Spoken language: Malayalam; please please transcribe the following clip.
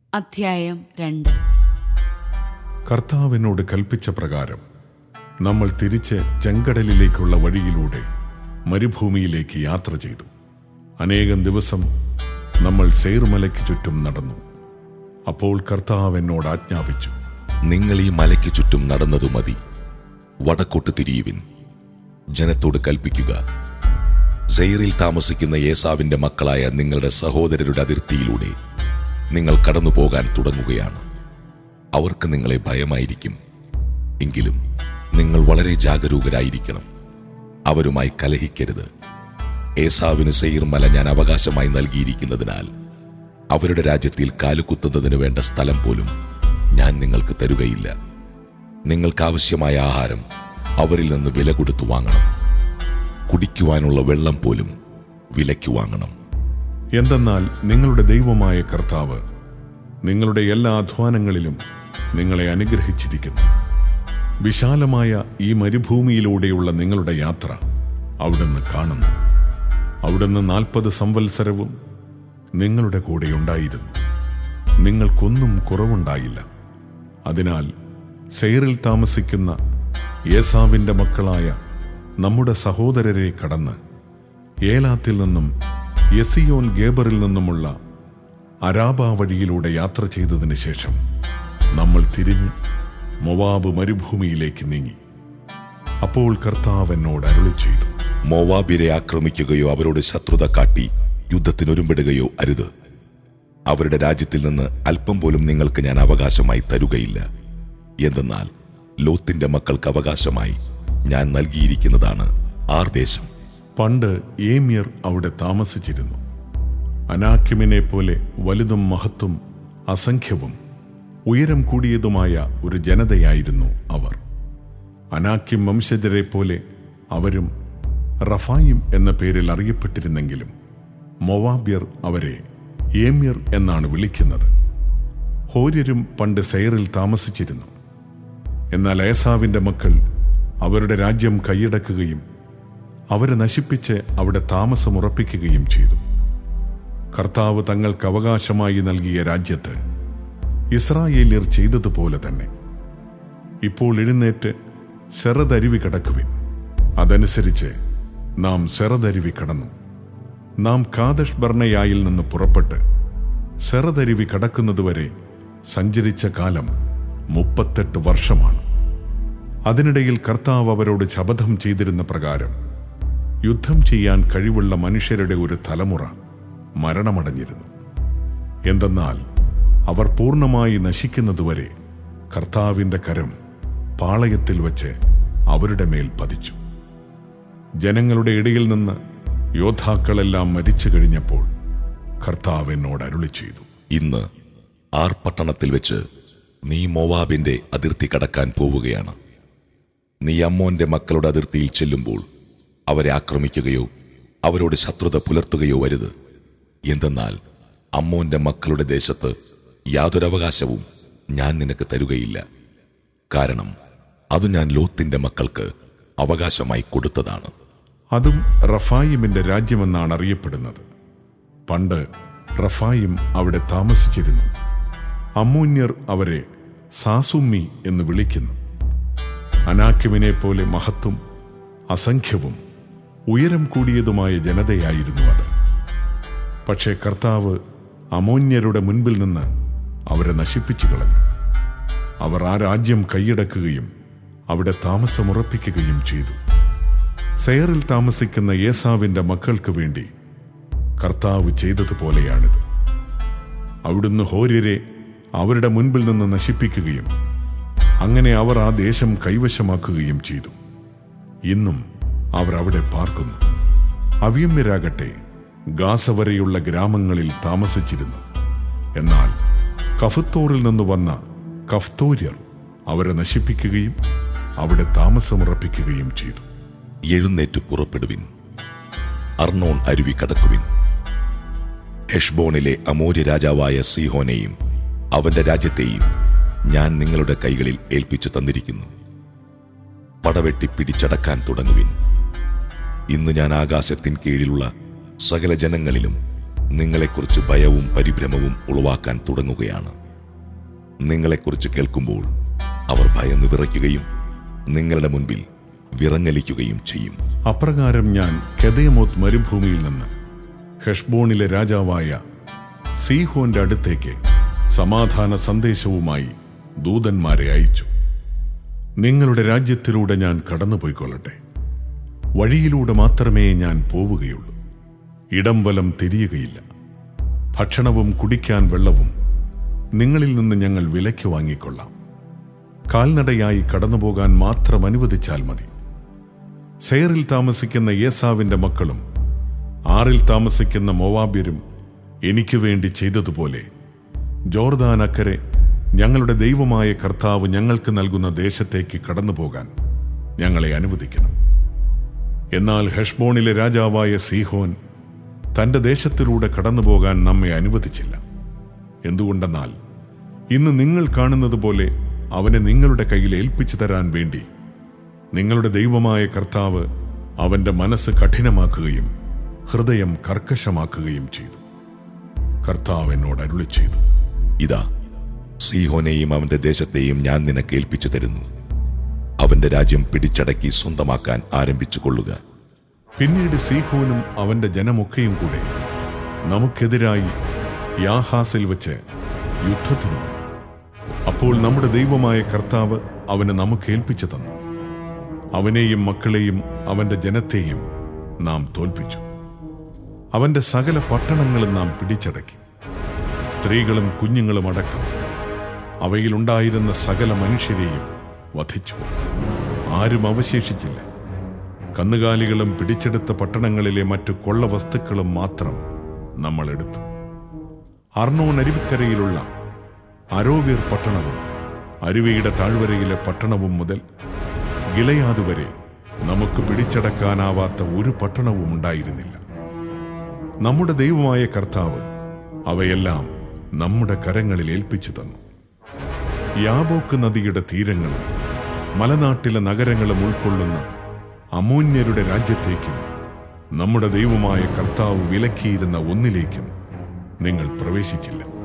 അധ്യായം രണ്ട് കർത്താവിനോട് കൽപ്പിച്ച പ്രകാരം നമ്മൾ തിരിച്ച് ചെങ്കടലിലേക്കുള്ള വഴിയിലൂടെ മരുഭൂമിയിലേക്ക് യാത്ര ചെയ്തു അനേകം ദിവസം നമ്മൾ സെയ്ർമലയ്ക്ക് ചുറ്റും നടന്നു അപ്പോൾ കർത്താവ് എന്നോട് ആജ്ഞാപിച്ചു നിങ്ങൾ ഈ മലയ്ക്ക് ചുറ്റും നടന്നതു മതി വടക്കോട്ട് തിരിയുവിൻ ജനത്തോട് കൽപ്പിക്കുക സെയറിൽ താമസിക്കുന്ന ഏസാവിന്റെ മക്കളായ നിങ്ങളുടെ സഹോദരരുടെ അതിർത്തിയിലൂടെ നിങ്ങൾ കടന്നു പോകാൻ തുടങ്ങുകയാണ് അവർക്ക് നിങ്ങളെ ഭയമായിരിക്കും എങ്കിലും നിങ്ങൾ വളരെ ജാഗരൂകരായിരിക്കണം അവരുമായി കലഹിക്കരുത് ഏസാവിന് സെയിർ മല ഞാൻ അവകാശമായി നൽകിയിരിക്കുന്നതിനാൽ അവരുടെ രാജ്യത്തിൽ കാലുകുത്തുന്നതിന് വേണ്ട സ്ഥലം പോലും ഞാൻ നിങ്ങൾക്ക് തരുകയില്ല നിങ്ങൾക്കാവശ്യമായ ആഹാരം അവരിൽ നിന്ന് വില കൊടുത്തു വാങ്ങണം കുടിക്കുവാനുള്ള വെള്ളം പോലും വിലയ്ക്ക് വാങ്ങണം എന്തെന്നാൽ നിങ്ങളുടെ ദൈവമായ കർത്താവ് നിങ്ങളുടെ എല്ലാ അധ്വാനങ്ങളിലും നിങ്ങളെ അനുഗ്രഹിച്ചിരിക്കുന്നു വിശാലമായ ഈ മരുഭൂമിയിലൂടെയുള്ള നിങ്ങളുടെ യാത്ര അവിടുന്ന് കാണുന്നു അവിടുന്ന് നാൽപ്പത് സംവത്സരവും നിങ്ങളുടെ കൂടെ ഉണ്ടായിരുന്നു നിങ്ങൾക്കൊന്നും കുറവുണ്ടായില്ല അതിനാൽ സെയറിൽ താമസിക്കുന്ന ഏസാവിന്റെ മക്കളായ നമ്മുടെ സഹോദരരെ കടന്ന് ഏലാത്തിൽ നിന്നും യസിയോൻ ഗേബറിൽ നിന്നുമുള്ള അരാബ വഴിയിലൂടെ യാത്ര ചെയ്തതിനു ശേഷം നമ്മൾ തിരിഞ്ഞ് മൊവാബ് മരുഭൂമിയിലേക്ക് നീങ്ങി അപ്പോൾ കർത്താവ് എന്നോട് അരുളി ചെയ്തു മോവാബിരെ ആക്രമിക്കുകയോ അവരോട് ശത്രുത കാട്ടി യുദ്ധത്തിനൊരുമ്പെടുകയോ അരുത് അവരുടെ രാജ്യത്തിൽ നിന്ന് അല്പം പോലും നിങ്ങൾക്ക് ഞാൻ അവകാശമായി തരുകയില്ല എന്തെന്നാൽ ലോത്തിന്റെ മക്കൾക്ക് അവകാശമായി ഞാൻ നൽകിയിരിക്കുന്നതാണ് ആർ ദേശം പണ്ട് ഏമിയർ അവിടെ താമസിച്ചിരുന്നു അനാക്കിമിനെ പോലെ വലുതും മഹത്തും അസംഖ്യവും ഉയരം കൂടിയതുമായ ഒരു ജനതയായിരുന്നു അവർ അനാക്കിം വംശജരെ പോലെ അവരും റഫായിം എന്ന പേരിൽ അറിയപ്പെട്ടിരുന്നെങ്കിലും മൊവാബ്യർ അവരെ ഏമ്യർ എന്നാണ് വിളിക്കുന്നത് ഹോര്യരും പണ്ട് സെയറിൽ താമസിച്ചിരുന്നു എന്നാൽ ഏസാവിന്റെ മക്കൾ അവരുടെ രാജ്യം കൈയടക്കുകയും അവരെ നശിപ്പിച്ച് അവിടെ താമസമുറപ്പിക്കുകയും ചെയ്തു കർത്താവ് തങ്ങൾക്ക് അവകാശമായി നൽകിയ രാജ്യത്ത് ഇസ്രായേലിയർ ചെയ്തതുപോലെ തന്നെ ഇപ്പോൾ എഴുന്നേറ്റ് സെറതരുവി കടക്കുവിൻ അതനുസരിച്ച് നാം സെറതരുവി കടന്നു നാം കാദഷ് ബർണയായിൽ നിന്ന് പുറപ്പെട്ട് സെറതരുവി കടക്കുന്നതുവരെ സഞ്ചരിച്ച കാലം മുപ്പത്തെട്ട് വർഷമാണ് അതിനിടയിൽ കർത്താവ് അവരോട് ശപഥം ചെയ്തിരുന്ന പ്രകാരം യുദ്ധം ചെയ്യാൻ കഴിവുള്ള മനുഷ്യരുടെ ഒരു തലമുറ മരണമടഞ്ഞിരുന്നു എന്തെന്നാൽ അവർ പൂർണ്ണമായി നശിക്കുന്നതുവരെ കർത്താവിന്റെ കരം പാളയത്തിൽ വച്ച് അവരുടെ മേൽ പതിച്ചു ജനങ്ങളുടെ ഇടയിൽ നിന്ന് യോദ്ധാക്കളെല്ലാം മരിച്ചു കഴിഞ്ഞപ്പോൾ കർത്താവ് എന്നോട് അരുളി ചെയ്തു ഇന്ന് ആർ പട്ടണത്തിൽ വെച്ച് നീ മോവാബിന്റെ അതിർത്തി കടക്കാൻ പോവുകയാണ് നീ അമ്മോന്റെ മക്കളുടെ അതിർത്തിയിൽ ചെല്ലുമ്പോൾ അവരെ ആക്രമിക്കുകയോ അവരോട് ശത്രുത പുലർത്തുകയോ അരുത് എന്തെന്നാൽ അമ്മോന്റെ മക്കളുടെ ദേശത്ത് യാതൊരവകാശവും ഞാൻ നിനക്ക് തരുകയില്ല കാരണം അത് ഞാൻ ലോത്തിന്റെ മക്കൾക്ക് അവകാശമായി കൊടുത്തതാണ് അതും റഫായിമിന്റെ രാജ്യമെന്നാണ് അറിയപ്പെടുന്നത് പണ്ട് റഫായിം അവിടെ താമസിച്ചിരുന്നു അമ്മൂന്യർ അവരെ സാസുമ്മി എന്ന് വിളിക്കുന്നു അനാക്കിമിനെ പോലെ മഹത്തും അസംഖ്യവും ഉയരം കൂടിയതുമായ ജനതയായിരുന്നു അത് പക്ഷേ കർത്താവ് അമോന്യരുടെ മുൻപിൽ നിന്ന് അവരെ നശിപ്പിച്ചു കളഞ്ഞു അവർ ആ രാജ്യം കൈയടക്കുകയും അവിടെ താമസമുറപ്പിക്കുകയും ചെയ്തു സെയറിൽ താമസിക്കുന്ന ഏസാവിന്റെ മക്കൾക്ക് വേണ്ടി കർത്താവ് ചെയ്തതുപോലെയാണിത് അവിടുന്ന് ഹോര്യരെ അവരുടെ മുൻപിൽ നിന്ന് നശിപ്പിക്കുകയും അങ്ങനെ അവർ ആ ദേശം കൈവശമാക്കുകയും ചെയ്തു ഇന്നും അവർ അവിടെ പാർക്കുന്നു അവിയമ്യരാകട്ടെ ഗാസ വരെയുള്ള ഗ്രാമങ്ങളിൽ താമസിച്ചിരുന്നു എന്നാൽ കഫത്തോറിൽ നിന്ന് വന്ന കഫ്തോര്യർ അവരെ നശിപ്പിക്കുകയും അവിടെ താമസമുറപ്പിക്കുകയും ചെയ്തു എഴുന്നേറ്റ് പുറപ്പെടുവിൻ അർണോൺ അരുവി കടക്കുവിൻ ഹെഷ്ബോണിലെ അമോര്യ രാജാവായ സീഹോനെയും അവന്റെ രാജ്യത്തെയും ഞാൻ നിങ്ങളുടെ കൈകളിൽ ഏൽപ്പിച്ചു തന്നിരിക്കുന്നു പടവെട്ടി പിടിച്ചടക്കാൻ തുടങ്ങുവിൻ ഇന്ന് ഞാൻ ആകാശത്തിൻ കീഴിലുള്ള സകല ജനങ്ങളിലും നിങ്ങളെക്കുറിച്ച് ഭയവും പരിഭ്രമവും ഉളവാക്കാൻ തുടങ്ങുകയാണ് നിങ്ങളെക്കുറിച്ച് കേൾക്കുമ്പോൾ അവർ ഭയന്ന് വിറയ്ക്കുകയും നിങ്ങളുടെ മുൻപിൽ വിറങ്ങലിക്കുകയും ചെയ്യും അപ്രകാരം ഞാൻ കെദയമോത്ത് മരുഭൂമിയിൽ നിന്ന് ഹെഷ്ബോണിലെ രാജാവായ സീഹോന്റെ അടുത്തേക്ക് സമാധാന സന്ദേശവുമായി ദൂതന്മാരെ അയച്ചു നിങ്ങളുടെ രാജ്യത്തിലൂടെ ഞാൻ കടന്നുപോയിക്കൊള്ളട്ടെ വഴിയിലൂടെ മാത്രമേ ഞാൻ പോവുകയുള്ളൂ ഇടം വലം തിരിയുകയില്ല ഭക്ഷണവും കുടിക്കാൻ വെള്ളവും നിങ്ങളിൽ നിന്ന് ഞങ്ങൾ വിലയ്ക്ക് വാങ്ങിക്കൊള്ളാം കാൽനടയായി കടന്നുപോകാൻ മാത്രം അനുവദിച്ചാൽ മതി സെയറിൽ താമസിക്കുന്ന ഏസാവിന്റെ മക്കളും ആറിൽ താമസിക്കുന്ന മോവാബ്യരും എനിക്ക് വേണ്ടി ചെയ്തതുപോലെ ജോർദാൻ അക്കരെ ഞങ്ങളുടെ ദൈവമായ കർത്താവ് ഞങ്ങൾക്ക് നൽകുന്ന ദേശത്തേക്ക് കടന്നുപോകാൻ ഞങ്ങളെ അനുവദിക്കണം എന്നാൽ ഹെഷ്ബോണിലെ രാജാവായ സീഹോൻ തന്റെ ദേശത്തിലൂടെ കടന്നുപോകാൻ നമ്മെ അനുവദിച്ചില്ല എന്തുകൊണ്ടെന്നാൽ ഇന്ന് നിങ്ങൾ കാണുന്നത് പോലെ അവനെ നിങ്ങളുടെ കയ്യിൽ ഏൽപ്പിച്ചു തരാൻ വേണ്ടി നിങ്ങളുടെ ദൈവമായ കർത്താവ് അവന്റെ മനസ്സ് കഠിനമാക്കുകയും ഹൃദയം കർക്കശമാക്കുകയും ചെയ്തു കർത്താവ് എന്നോട് അരുളി ചെയ്തു ഇതാ സീഹോനെയും അവന്റെ ദേശത്തെയും ഞാൻ നിനക്ക് ഏൽപ്പിച്ചു തരുന്നു അവന്റെ രാജ്യം പിടിച്ചടക്കി സ്വന്തമാക്കാൻ ആരംഭിച്ചു കൊള്ളുക പിന്നീട് സീഹോനും അവന്റെ ജനമൊക്കെയും കൂടെ നമുക്കെതിരായി യാഹാസിൽ വെച്ച് യുദ്ധത്തിന് വന്നു അപ്പോൾ നമ്മുടെ ദൈവമായ കർത്താവ് അവന് നമുക്ക് ഏൽപ്പിച്ചു തന്നു അവനെയും മക്കളെയും അവന്റെ ജനത്തെയും നാം തോൽപ്പിച്ചു അവന്റെ സകല പട്ടണങ്ങളും നാം പിടിച്ചടക്കി സ്ത്രീകളും കുഞ്ഞുങ്ങളും അടക്കം അവയിലുണ്ടായിരുന്ന സകല മനുഷ്യരെയും വധിച്ചു ആരും അവശേഷിച്ചില്ല കന്നുകാലികളും പിടിച്ചെടുത്ത പട്ടണങ്ങളിലെ മറ്റു കൊള്ള വസ്തുക്കളും മാത്രം നമ്മൾ എടുത്തു അർണോൻ അരുവിക്കരയിലുള്ള അരോവീർ പട്ടണവും അരുവിയുടെ താഴ്വരയിലെ പട്ടണവും മുതൽ ഗിലയാത് വരെ നമുക്ക് പിടിച്ചടക്കാനാവാത്ത ഒരു പട്ടണവും ഉണ്ടായിരുന്നില്ല നമ്മുടെ ദൈവമായ കർത്താവ് അവയെല്ലാം നമ്മുടെ കരങ്ങളിൽ ഏൽപ്പിച്ചു തന്നു യാബോക്ക് നദിയുടെ തീരങ്ങളും മലനാട്ടിലെ നഗരങ്ങളും ഉൾക്കൊള്ളുന്ന അമോന്യരുടെ രാജ്യത്തേക്കും നമ്മുടെ ദൈവമായ കർത്താവ് വിലക്കിയിരുന്ന ഒന്നിലേക്കും നിങ്ങൾ പ്രവേശിച്ചില്ല